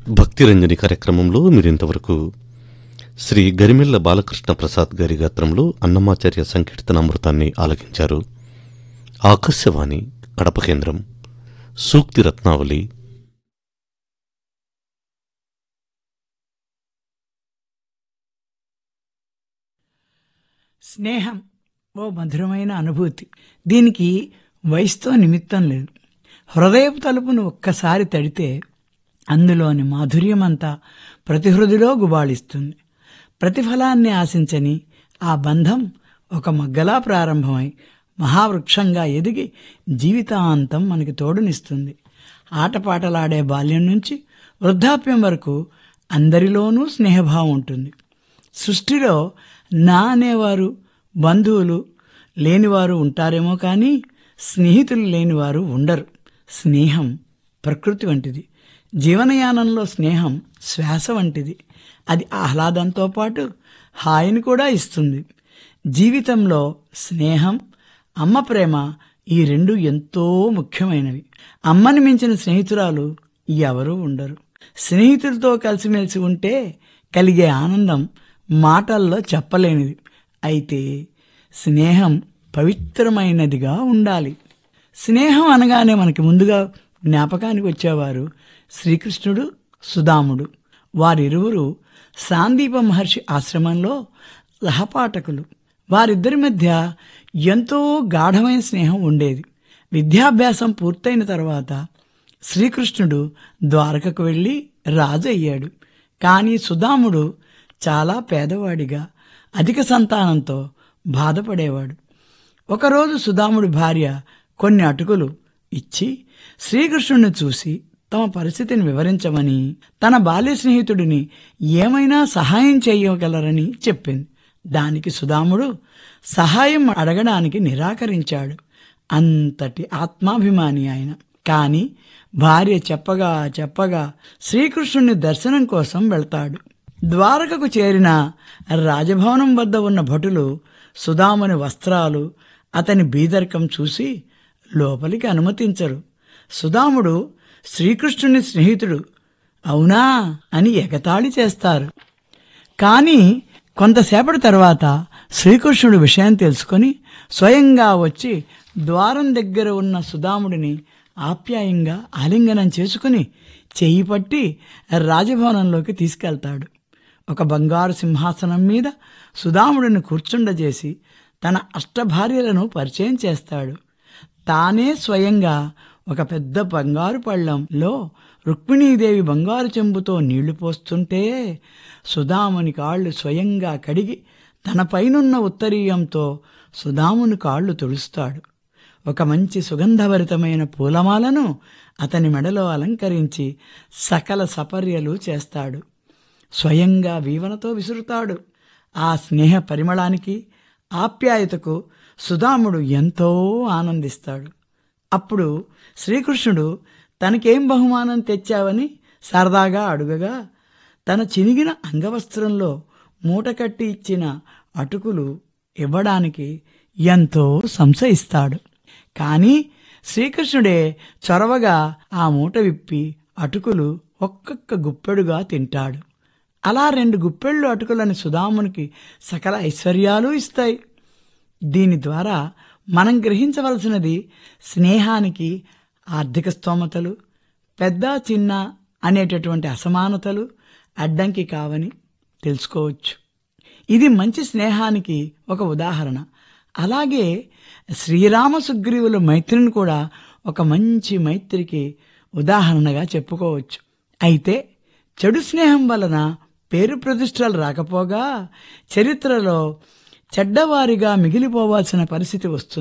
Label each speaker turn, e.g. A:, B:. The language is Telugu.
A: భక్తిరంజని కార్యక్రమంలో మీరింతవరకు శ్రీ గరిమెళ్ల బాలకృష్ణ ప్రసాద్ గారి గాత్రంలో అన్నమాచార్య సంకీర్తనామృతాన్ని ఆలకించారు ఆకాశవాణి కడప కేంద్రం సూక్తి రత్నావళి
B: స్నేహం ఓ మధురమైన అనుభూతి దీనికి వయసుతో నిమిత్తం లేదు హృదయపు తలుపును ఒక్కసారి తడితే అందులోని మాధుర్యమంతా ప్రతి హృదిలో గుబాళిస్తుంది ప్రతిఫలాన్ని ఆశించని ఆ బంధం ఒక మగ్గలా ప్రారంభమై మహావృక్షంగా ఎదిగి జీవితాంతం మనకి తోడునిస్తుంది ఆటపాటలాడే బాల్యం నుంచి వృద్ధాప్యం వరకు అందరిలోనూ స్నేహభావం ఉంటుంది సృష్టిలో నా అనేవారు బంధువులు లేనివారు ఉంటారేమో కానీ స్నేహితులు లేనివారు ఉండరు స్నేహం ప్రకృతి వంటిది జీవనయానంలో స్నేహం శ్వాస వంటిది అది ఆహ్లాదంతో పాటు హాయిని కూడా ఇస్తుంది జీవితంలో స్నేహం అమ్మ ప్రేమ ఈ రెండు ఎంతో ముఖ్యమైనవి అమ్మని మించిన స్నేహితురాలు ఎవరూ ఉండరు స్నేహితులతో కలిసిమెలిసి ఉంటే కలిగే ఆనందం మాటల్లో చెప్పలేనిది అయితే స్నేహం పవిత్రమైనదిగా ఉండాలి స్నేహం అనగానే మనకి ముందుగా జ్ఞాపకానికి వచ్చేవారు శ్రీకృష్ణుడు సుధాముడు వారిరువురు సాందీప మహర్షి ఆశ్రమంలో సహపాఠకులు వారిద్దరి మధ్య ఎంతో గాఢమైన స్నేహం ఉండేది విద్యాభ్యాసం పూర్తయిన తర్వాత శ్రీకృష్ణుడు ద్వారకకు వెళ్ళి రాజు అయ్యాడు కానీ సుధాముడు చాలా పేదవాడిగా అధిక సంతానంతో బాధపడేవాడు ఒకరోజు సుధాముడి భార్య కొన్ని అటుకులు ఇచ్చి శ్రీకృష్ణుడిని చూసి తమ పరిస్థితిని వివరించమని తన బాల్య స్నేహితుడిని ఏమైనా సహాయం చేయగలరని చెప్పింది దానికి సుధాముడు సహాయం అడగడానికి నిరాకరించాడు అంతటి ఆత్మాభిమాని ఆయన కాని భార్య చెప్పగా చెప్పగా శ్రీకృష్ణుని దర్శనం కోసం వెళ్తాడు ద్వారకకు చేరిన రాజభవనం వద్ద ఉన్న భటులు సుధాముని వస్త్రాలు అతని బీదర్కం చూసి లోపలికి అనుమతించరు సుధాముడు శ్రీకృష్ణుని స్నేహితుడు అవునా అని ఎగతాళి చేస్తారు కానీ కొంతసేపటి తర్వాత శ్రీకృష్ణుడు విషయం తెలుసుకొని స్వయంగా వచ్చి ద్వారం దగ్గర ఉన్న సుధాముడిని ఆప్యాయంగా ఆలింగనం చేసుకుని చెయ్యి పట్టి రాజభవనంలోకి తీసుకెళ్తాడు ఒక బంగారు సింహాసనం మీద సుధాముడిని కూర్చుండజేసి తన అష్టభార్యలను పరిచయం చేస్తాడు తానే స్వయంగా ఒక పెద్ద బంగారు పళ్ళంలో రుక్మిణీదేవి బంగారు చెంబుతో నీళ్లు పోస్తుంటే సుధాముని కాళ్ళు స్వయంగా కడిగి తన పైనున్న ఉత్తరీయంతో సుధాముని కాళ్ళు తుడుస్తాడు ఒక మంచి సుగంధభరితమైన పూలమాలను అతని మెడలో అలంకరించి సకల సపర్యలు చేస్తాడు స్వయంగా వీవనతో విసురుతాడు ఆ స్నేహ పరిమళానికి ఆప్యాయతకు సుధాముడు ఎంతో ఆనందిస్తాడు అప్పుడు శ్రీకృష్ణుడు తనకేం బహుమానం తెచ్చావని సరదాగా అడుగగా తన చినిగిన అంగవస్త్రంలో మూటకట్టి ఇచ్చిన అటుకులు ఇవ్వడానికి ఎంతో సంశయిస్తాడు కానీ శ్రీకృష్ణుడే చొరవగా ఆ మూట విప్పి అటుకులు ఒక్కొక్క గుప్పెడుగా తింటాడు అలా రెండు గుప్పెళ్ళు అటుకులని సుధామునికి సకల ఐశ్వర్యాలు ఇస్తాయి దీని ద్వారా మనం గ్రహించవలసినది స్నేహానికి ఆర్థిక స్తోమతలు పెద్ద చిన్న అనేటటువంటి అసమానతలు అడ్డంకి కావని తెలుసుకోవచ్చు ఇది మంచి స్నేహానికి ఒక ఉదాహరణ అలాగే శ్రీరామ సుగ్రీవుల మైత్రిని కూడా ఒక మంచి మైత్రికి ఉదాహరణగా చెప్పుకోవచ్చు అయితే చెడు స్నేహం వలన పేరు ప్రతిష్టలు రాకపోగా చరిత్రలో చెడ్డవారిగా మిగిలిపోవాల్సిన పరిస్థితి వస్తుంది